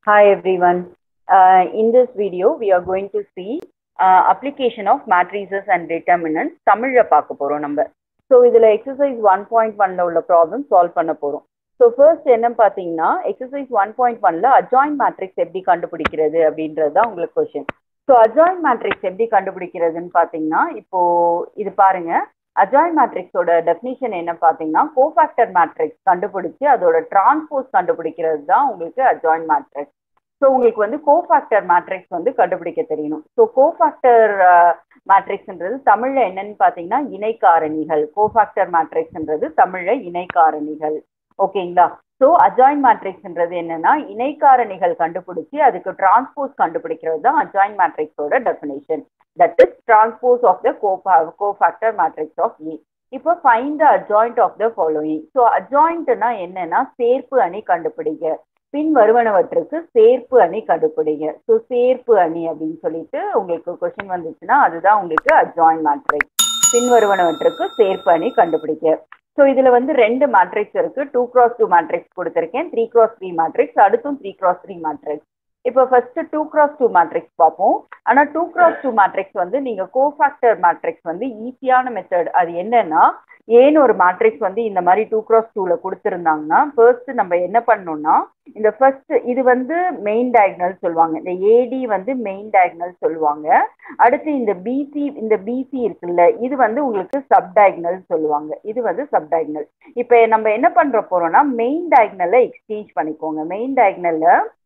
Hi everyone. Uh, in this video, we are going to see uh, application of matrices and determinants தமிழ்ல பார்க்க போறோம் நம்ம so இதுல exercise one point ஒன்ல உள்ள ப்ராப்ளம் சால்வ் பண்ண போறோம் ஸோ ஃபர்ஸ்ட் என்ன பார்த்தீங்கன்னா எக்ஸசைஸ் ஒன் பாயிண்ட் ஒன்ல அஜாயின் மேட்ரிக்ஸ் எப்படி கண்டுபிடிக்கிறது அப்படின்றது தான் உங்களுக்கு கொஸ்டின் ஸோ அஜாயின் மேட்ரிக்ஸ் எப்படி கண்டுபிடிக்கிறதுன்னு பார்த்தீங்கன்னா இப்போ இது பாருங்க அஜாயின் மேட்ரிக்ஸோட டெஃபினிஷன் என்ன பார்த்தீங்கன்னா கோஃபேக்டர் மேட்ரிக்ஸ் கண்டுபிடிச்சு அதோட டிரான்ஸ்போஸ் கண்டுபிடிக்கிறது தான் உங்களுக்கு அஜாயின் மேட்ரிக்ஸ் ஸோ உங்களுக்கு வந்து கோஃபேக்டர் மேட்ரிக்ஸ் வந்து கண்டுபிடிக்க தெரியணும் ஸோ கோஃபேக்டர் மேட்ரிக்ஸ்ன்றது தமிழ்ல என்னன்னு பார்த்தீங்கன்னா இணைக்காரணிகள் கோஃபேக்டர் மேட்ரிக்ஸ்ன்றது தமிழ்ல இணைக்காரணிகள் ஓகேங்களா ஸோ அஜாயின் மேட்ரிக்ஸ்ன்றது என்னன்னா இணைக்காரணிகள் கண்டுபிடிச்சி அதுக்கு டிரான்ஸ்போஸ் கண்டுபிடிக்கிறது தான் அஜாயின் மேட்ரிக்ஸோட definition that is transpose of the cofactor matrix of A இப்போ find the adjoint of the following so அஜாயிண்ட்னா என்னன்னா சேர்ப்பு அணி கண்டுபிடிங்க பின் வருவனவற்றுக்கு சேர்ப்பு அணி கண்டுபிடிங்க ஸோ சேர்ப்பு அணி அப்படின்னு சொல்லிட்டு உங்களுக்கு கொஸ்டின் வந்துச்சுன்னா அதுதான் உங்களுக்கு அஜாயின் மேட்ரிக்ஸ் பின் வருவனவற்றுக்கு சேர்ப்பு அணி கண்டுபிடிக்க ஸோ இதுல வந்து ரெண்டு மேட்ரிக்ஸ் இருக்கு டூ கிராஸ் டூ மேட்ரிக்ஸ் கொடுத்துருக்கேன் த்ரீ கிராஸ் த்ரீ மேட்ரிக்ஸ் அடுத்தும் த்ரீ கிராஸ் த்ரீ மேட்ரிக்ஸ் இப்போ first two cross two matrix பார்ப்போம் ஆனால் டூ கிராஸ் டூ மேட்ரிக்ஸ் வந்து நீங்க கோஃபேக்டர் மேட்ரிக்ஸ் வந்து ஈஸியான மெத்தட் அது என்னன்னா ஏன்னு ஒரு மேட்ரிக்ஸ் வந்து இந்த மாதிரி டூ கிராஸ் டூல கொடுத்துருந்தாங்கன்னா ஃபர்ஸ்ட் நம்ம என்ன பண்ணோம்னா இந்த ஃபர்ஸ்ட் இது வந்து மெயின் டயக்னல் சொல்லுவாங்க இந்த ஏடி வந்து மெயின் டயக்னல் சொல்லுவாங்க அடுத்து இந்த பிசி இந்த பிசி இருக்குல்ல இது வந்து உங்களுக்கு சப் டயக்னல் சொல்லுவாங்க இது வந்து சப் டயக்னல் இப்போ நம்ம என்ன பண்ற போறோம்னா மெயின் டயக்னல்ல எக்ஸ்சேஞ்ச் பண்ணிக்கோங்க மெயின் டயக்னல்ல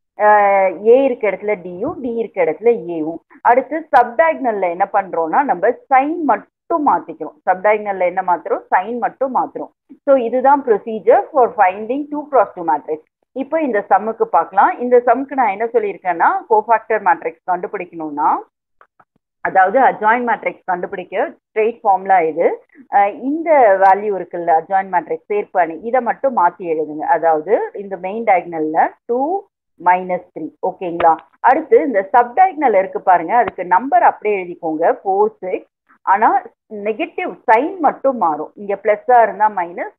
ஏ இருக்க இடத்துல டியும் டி இருக்க இடத்துல ஏவும் அடுத்து சப்டாக்னல்ல என்ன பண்றோம்னா நம்ம சைன் மட்டும் மாத்திக்கிறோம் சப்டாக்னல்ல என்ன மாத்துறோம் சைன் மட்டும் மாத்துறோம் ஸோ இதுதான் procedure for finding two cross two matrix இப்போ இந்த சம்முக்கு பார்க்கலாம் இந்த சம்முக்கு நான் என்ன சொல்லியிருக்கேன்னா கோஃபேக்டர் மேட்ரிக்ஸ் கண்டுபிடிக்கணும்னா அதாவது அஜாயின் மேட்ரிக்ஸ் கண்டுபிடிக்க ஸ்ட்ரெயிட் ஃபார்ம்லா இது இந்த வேல்யூ இருக்குல்ல அஜாயின் மேட்ரிக்ஸ் சேர்ப்பு அணி இதை மட்டும் மாற்றி எழுதுங்க அதாவது இந்த மெயின் டயக்னல்ல டூ மைனஸ் த்ரீ ஓகேங்களா அடுத்து இந்த சப்டைக்னல் இருக்கு பாருங்க அதுக்கு நம்பர் அப்படியே எழுதிக்கோங்க ஃபோர் சிக்ஸ் ஆனால் நெகட்டிவ் சைன் மட்டும் மாறும் இங்கே ப்ளஸ்ஸாக இருந்தால் மைனஸ்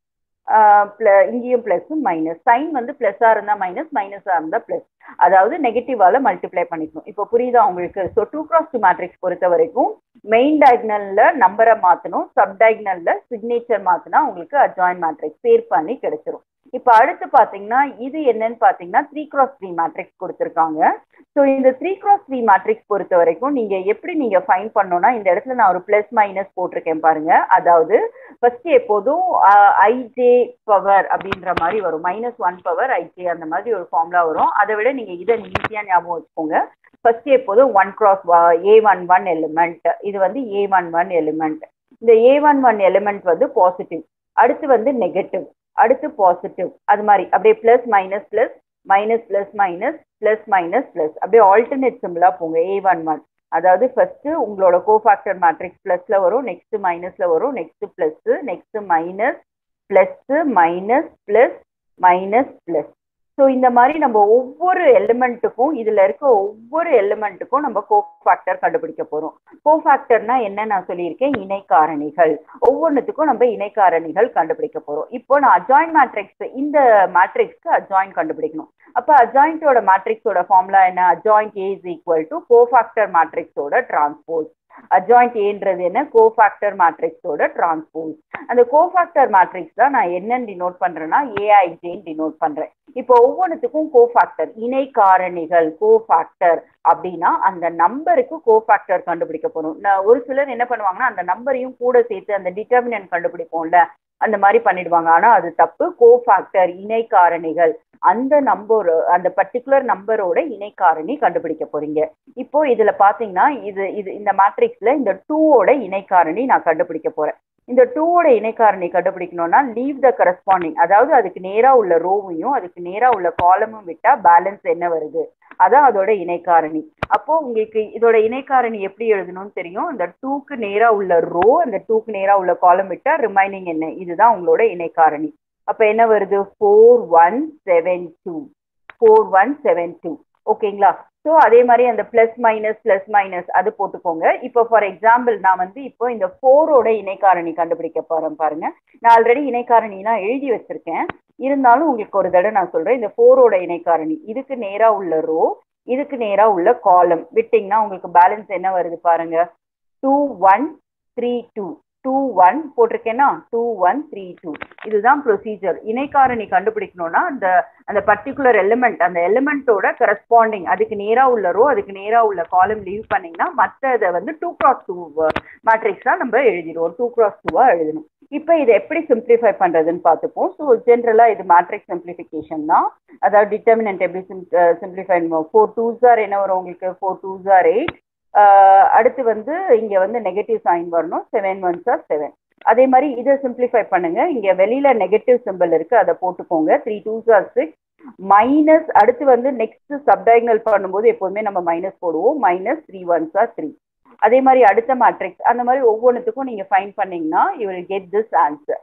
இங்கேயும் ப்ளஸ் மைனஸ் சைன் வந்து ப்ளஸ்ஸாக இருந்தால் மைனஸ் மைனஸாக இருந்தால் ப்ளஸ் அதாவது நெகட்டிவால மல்டிப்ளை பண்ணிக்கணும் இப்போ புரியுதா உங்களுக்கு so two cross two matrix பொறுத்த வரைக்கும் மெயின் டயக்னல்ல நம்பரை மாற்றணும் சப் டயக்னல்ல சிக்னேச்சர் மாற்றினா உங்களுக்கு அஜாயின் மேட்ரிக்ஸ் சேர் பண்ணி கிடைச்சிரும் இப்போ அடுத்து பார்த்தீங்கன்னா இது என்னன்னு பார்த்தீங்கன்னா த்ரீ கிராஸ் த்ரீ மேட்ரிக்ஸ் கொடுத்துருக்காங்க ஸோ இந்த த்ரீ கிராஸ் த்ரீ மேட்ரிக்ஸ் பொறுத்த வரைக்கும் நீங்கள் எப்படி நீங்கள் ஃபைன் பண்ணோன்னா இந்த இடத்துல நான் ஒரு ப்ளஸ் மைனஸ் போட்டிருக்கேன் பாருங்க அதாவது ஃபர்ஸ்ட் எப்போதும் ஐஜே பவர் அப்படின்ற மாதிரி வரும் மைனஸ் ஒன் பவர் ஐஜே அந்த மாதிரி ஒரு ஃபார்முலா வரும் அதை விட நீங்கள் இதை ஈஸியாக ஞாபகம் வச்சுக்கோங்க ஃபர்ஸ்ட் எப்போதும் one cross A one one element இது வந்து ஏ ஒன் ஒன் எலிமெண்ட் இந்த ஏ ஒன் ஒன் எலிமெண்ட் வந்து பாசிட்டிவ் அடுத்து வந்து நெகட்டிவ் அடுத்து பாசிட்டிவ் அது மாதிரி அப்படியே plus minus plus minus plus minus plus minus plus அப்படியே ஆல்டர்னேட் சிம்பிளா போங்க ஏ ஒன் ஒன் அதாவது ஃபர்ஸ்ட் உங்களோட கோஃபேக்டர் மேட்ரிக்ஸ் பிளஸ்ல வரும் நெக்ஸ்ட் மைனஸ்ல வரும் next plus next minus plus minus plus minus plus so இந்த மாதிரி நம்ம ஒவ்வொரு எலிமெண்ட்டுக்கும் இதுல இருக்க ஒவ்வொரு எலிமெண்ட்டுக்கும் நம்ம கோஃபேக்டர் கண்டுபிடிக்க போறோம் கோஃபேக்டர்னா என்ன நான் சொல்லியிருக்கேன் இணைக்காரணிகள் ஒவ்வொன்றுத்துக்கும் நம்ம இணைக்காரணிகள் கண்டுபிடிக்க போறோம் இப்போ நான் அஜாயின் மேட்ரிக்ஸ் இந்த மேட்ரிக்ஸ்க்கு அஜாயின் கண்டுபிடிக்கணும் அப்போ அஜாயிண்டோட மேட்ரிக்ஸோட ஃபார்முலா என்ன adjoint A is equal to cofactor மேட்ரிக்ஸோட டிரான்ஸ்போஸ் அஜாயிண்ட் ஏன்றது என்ன கோஃபேக்டர் மேட்ரிக்ஸோட டிரான்ஸ்போஸ் அந்த கோஃபேக்டர் மேட்ரிக்ஸ் தான் நான் என்னன்னு டினோட் பண்றேன்னா ஏஐஜேன்னு டினோட் பண்றேன் இப்போ ஒவ்வொன்றுத்துக்கும் கோஃபேக்டர் இணை காரணிகள் கோஃபேக்டர் அப்படின்னா அந்த நம்பருக்கு கோஃபேக்டர் கண்டுபிடிக்க போறோம் ஒரு சிலர் என்ன பண்ணுவாங்கன்னா அந்த நம்பரையும் கூட சேர்த்து அந்த டிட்டர்மினன்ட் கண்டுபிடிப்போம்ல அந்த மாதிரி பண்ணிடுவாங்க ஆனா அது தப்பு கோஃபேக்டர் இணை காரணிகள் அந்த நம்பர் அந்த பர்டிகுலர் நம்பரோட இணைக்காரணி கண்டுபிடிக்க போறீங்க இப்போ இதுல பாத்தீங்கன்னா இது இது இந்த மேட்ரிக்ஸ்ல இந்த டூவோட இணைக்காரணி நான் கண்டுபிடிக்க போறேன் இந்த டூவோட இணைக்காரணி கண்டுபிடிக்கணும்னா லீவ் த கரஸ்பாண்டிங் அதாவது அதுக்கு நேரா உள்ள ரோவையும் அதுக்கு நேரா உள்ள காலமும் விட்டா பேலன்ஸ் என்ன வருது அதான் அதோட இணைக்காரணி அப்போ உங்களுக்கு இதோட இணைக்காரணி எப்படி எழுதணும்னு தெரியும் இந்த டூக்கு நேரா உள்ள ரோ அந்த டூக்கு நேரா உள்ள காலம் விட்டா ரிமைனிங் என்ன இதுதான் உங்களோட இணைக்காரணி அப்ப என்ன வருது four one seven two four one seven two ஓகேங்களா ஸோ அதே மாதிரி அந்த பிளஸ் மைனஸ் பிளஸ் மைனஸ் அது போட்டுக்கோங்க இப்போ ஃபார் எக்ஸாம்பிள் நான் வந்து இப்போ இந்த ஃபோரோட இணைக்காரணி கண்டுபிடிக்க போறேன் பாருங்க நான் ஆல்ரெடி இணைக்காரணிலாம் எழுதி வச்சிருக்கேன் இருந்தாலும் உங்களுக்கு ஒரு தடவை நான் சொல்றேன் இந்த ஃபோரோட இணைக்காரணி இதுக்கு நேரா உள்ள ரோ இதுக்கு நேரா உள்ள காலம் விட்டிங்கன்னா உங்களுக்கு பேலன்ஸ் என்ன வருது பாருங்க two one three two two one போட்டிருக்கேன்னா டூ ஒன் த்ரீ டூ இதுதான் ப்ரொசீஜர் இணைக்காரணி கண்டுபிடிக்கணும்னா அந்த அந்த பர்டிகுலர் எலிமெண்ட் அந்த எலிமெண்ட்டோட கரஸ்பாண்டிங் அதுக்கு நேராக உள்ள ரோ அதுக்கு நேராக உள்ள காலம் லீவ் பண்ணீங்கன்னா மற்ற இதை வந்து டூ கிராஸ் டூ மேட்ரிக்ஸ் தான் நம்ம எழுதிடுவோம் டூ கிராஸ் டூவாக எழுதணும் இப்போ இதை எப்படி சிம்பிளிஃபை பண்ணுறதுன்னு பார்த்துப்போம் ஸோ ஜென்ரலாக இது மேட்ரிக்ஸ் சிம்பிளிஃபிகேஷன் தான் அதாவது டிட்டர்மினன்ட் எப்படி சிம்பிளிஃபை ஃபோர் டூ ஜார் என்ன வரும் உங்களுக்கு ஃபோர் டூ ஜார் எயிட் அடுத்து வந்து இங்கே வந்து நெகட்டிவ் சைன் வரணும் செவன் ஒன் சார் செவன் அதே மாதிரி இதை சிம்பிளிஃபை பண்ணுங்க இங்கே வெளியில நெகட்டிவ் சிம்பிள் இருக்கு அதை போட்டுக்கோங்க three two sir six minus அடுத்து வந்து நெக்ஸ்ட் சப்டைகனல் பண்ணும்போது எப்போதுமே நம்ம மைனஸ் போடுவோம் minus three one sir three அதே மாதிரி அடுத்த மேட்ரிக்ஸ் அந்த மாதிரி ஒவ்வொன்றுத்துக்கும் நீங்கள் ஃபைன் பண்ணீங்கன்னா you will get this answer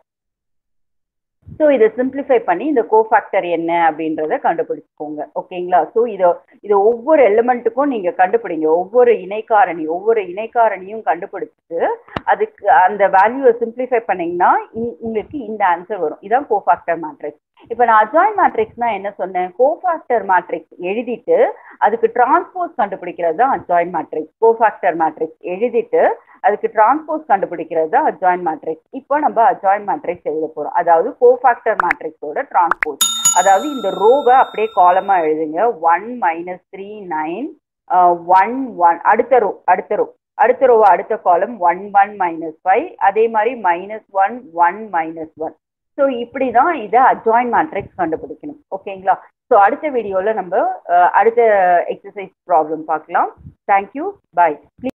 so இதை சிம்பிளிஃபை பண்ணி இந்த கோஃபேக்டர் என்ன அப்படின்றத கண்டுபிடிச்சுக்கோங்க ஓகேங்களா ஸோ இதை இதை ஒவ்வொரு எலிமெண்ட்டுக்கும் நீங்கள் கண்டுபிடிங்க ஒவ்வொரு இணைக்காரணி ஒவ்வொரு இணைக்காரணியும் கண்டுபிடிச்சிட்டு அதுக்கு அந்த வேல்யூவை சிம்பிளிஃபை பண்ணீங்கன்னா உங்களுக்கு இந்த ஆன்சர் வரும் இதான் கோஃபேக்டர் மேட்ரிக்ஸ் இப்போ நான் அஜாயின் மேட்ரிக்ஸ்னா என்ன சொன்னேன் கோஃபேக்டர் மேட்ரிக்ஸ் எழுதிட்டு அதுக்கு டிரான்ஸ்போஸ் கண்டுபிடிக்கிறது தான் அஜாயின் மேட்ரிக்ஸ் கோஃபேக்டர் மேட்ரிக்ஸ் எழுதிட்டு அதுக்கு டிரான்ஸ்போஸ் கண்டுபிடிக்கிறது தான் அஜாயின் மேட்ரிக்ஸ் இப்போ நம்ம அஜாயின் மேட்ரிக்ஸ் எழுத போறோம் அதாவது கோஃபேக்டர் மேட்ரிக்ஸோட டிரான்ஸ்போஸ் அதாவது இந்த ரோவை அப்படியே காலமா எழுதுங்க one minus three nine one one அடுத்த ரோ அடுத்த ரோ அடுத்த ரோவா அடுத்த காலம் ஒன் ஒன் மைனஸ் ஃபைவ் அதே மாதிரி minus one one minus one so இப்படி தான் இதை அஜாயின் மேட்ரிக்ஸ் கண்டுபிடிக்கணும் ஓகேங்களா ஸோ அடுத்த வீடியோவில் நம்ம அடுத்த எக்ஸசைஸ் ப்ராப்ளம் பார்க்கலாம் தேங்க்யூ பாய்